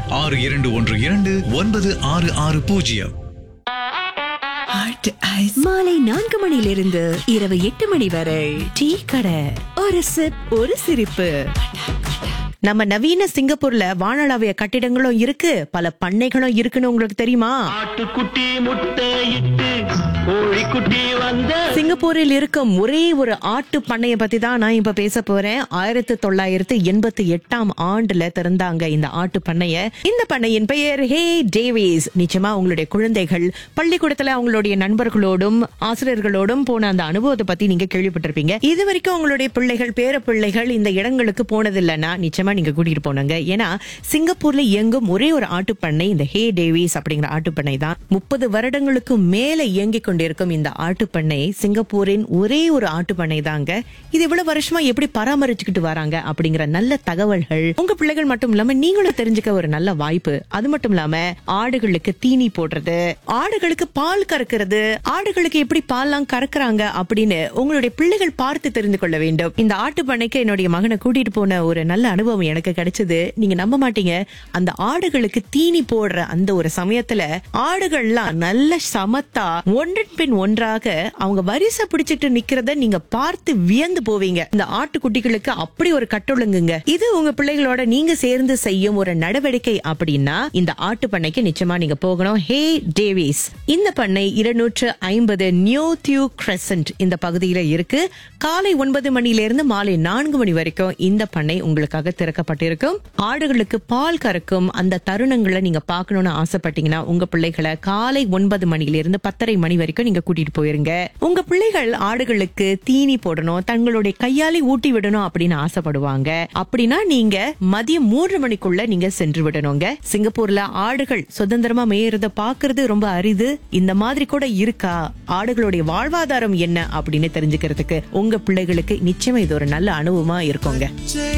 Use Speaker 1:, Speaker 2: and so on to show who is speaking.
Speaker 1: ஆறு இரண்டு ஒன்று இரண்டு ஒன்பது ஆறு ஆறு பூஜ்ஜியம்
Speaker 2: மாலை நான்கு மணியிலிருந்து இரவு எட்டு மணி வரை டீ கடை ஒரு சிப் ஒரு சிரிப்பு நம்ம நவீன சிங்கப்பூர்ல வானளாவிய கட்டிடங்களும் இருக்கு பல பண்ணைகளும் இருக்குன்னு உங்களுக்கு தெரியுமா
Speaker 3: ஆட்டுக்குட்டி முட்டை இட்டு கோழிக்குட்டி வந்த
Speaker 2: சிங்கப்பூரில் இருக்கும் ஒரே ஒரு ஆட்டு பண்ணைய பத்தி தான் நான் இப்ப பேச போறேன் ஆயிரத்தி தொள்ளாயிரத்தி எண்பத்தி எட்டாம் ஆண்டுல திறந்தாங்க இந்த ஆட்டு பண்ணைய இந்த பண்ணையின் பெயர் ஹே டேவிஸ் நிச்சயமா உங்களுடைய குழந்தைகள் பள்ளிக்கூடத்துல அவங்களுடைய நண்பர்களோடும் ஆசிரியர்களோடும் போன அந்த அனுபவத்தை பத்தி நீங்க கேள்விப்பட்டிருப்பீங்க இது வரைக்கும் உங்களுடைய பிள்ளைகள் பேர பிள்ளைகள் இந்த இடங்களுக்கு போனதில்லைன்னா நிச்சயமா நீங்க கூட்டிட்டு போனாங்க ஏன்னா சிங்கப்பூர்ல இயங்கும் ஒரே ஒரு ஆட்டு பண்ணை இந்த ஹே டேவிஸ் அப்படிங்கிற ஆட்டு பண்ணை தான் முப்பது வருடங்களுக்கு மேல இயங்கிக் கொண்டிருக்கும் இந்த ஆட்டு பண்ணை சிங்கப்பூரின் ஒரே ஒரு ஆட்டு பண்ணை தாங்க இது இவ்வளவு வருஷமா எப்படி பராமரிச்சுக்கிட்டு வராங்க அப்படிங்கிற நல்ல தகவல்கள் உங்க பிள்ளைகள் மட்டும் இல்லாம நீங்களும் தெரிஞ்சுக்க ஒரு நல்ல வாய்ப்பு அது மட்டும் இல்லாம ஆடுகளுக்கு தீனி போடுறது ஆடுகளுக்கு பால் கறக்கிறது ஆடுகளுக்கு எப்படி பால்லாம் கறக்குறாங்க அப்படின்னு உங்களுடைய பிள்ளைகள் பார்த்து தெரிந்து கொள்ள வேண்டும் இந்த ஆட்டு பண்ணைக்கு என்னுடைய மகனை கூட்டிட்டு போன ஒரு நல்ல அனுபவம் எனக்கு கிடைச்சது நீங்க நம்ப மாட்டீங்க அந்த ஆடுகளுக்கு தீனி போடுற அந்த ஒரு சமயத்துல ஆடுகள்லாம் நல்ல சமத்தா ஒன்றன் பின் ஒன்றாக அவங்க வரிசை பிடிச்சிட்டு நிக்கிறத நீங்க பார்த்து வியந்து போவீங்க இந்த ஆட்டுக்குட்டிகளுக்கு அப்படி ஒரு கட்டொழுங்குங்க இது உங்க பிள்ளைகளோட நீங்க சேர்ந்து செய்யும் ஒரு நடவடிக்கை அப்படின்னா இந்த ஆட்டு பண்ணைக்கு நிச்சயமா நீங்க போகணும் ஹே டேவிஸ் இந்த பண்ணை இருநூற்று ஐம்பது நியூ தியூ கிரசன்ட் இந்த பகுதியில இருக்கு காலை ஒன்பது மணில இருந்து மாலை நான்கு மணி வரைக்கும் இந்த பண்ணை உங்களுக்காக திறக்கப்பட்டிருக்கும் ஆடுகளுக்கு பால் கறக்கும் அந்த தருணங்களை நீங்க பார்க்கணும்னு ஆசைப்பட்டீங்கன்னா உங்க பிள்ளைகளை காலை ஒன்பது மணில இருந்து பத்தரை மணி வரைக்கும் நீங்க கூட்டிட்டு போயிருங்க உங்க பிள்ளைகள் ஆடுகளுக்கு தீனி போடணும் தங்களுடைய கையாலே ஊட்டி விடணும் அப்படின்னு ஆசைப்படுவாங்க அப்படின்னா நீங்க மதியம் மூன்று மணிக்குள்ள நீங்க சென்று விடணுங்க சிங்கப்பூர்ல ஆடுகள் சுதந்திரமா மேயறத பாக்குறது ரொம்ப அரிது இந்த மாதிரி கூட இருக்கா ஆடுகளுடைய வாழ்வாதாரம் என்ன அப்படின்னு தெரிஞ்சுக்கிறதுக்கு உங்க பிள்ளைகளுக்கு நிச்சயமா இது ஒரு நல்ல அனுபவமா இருக்குங்க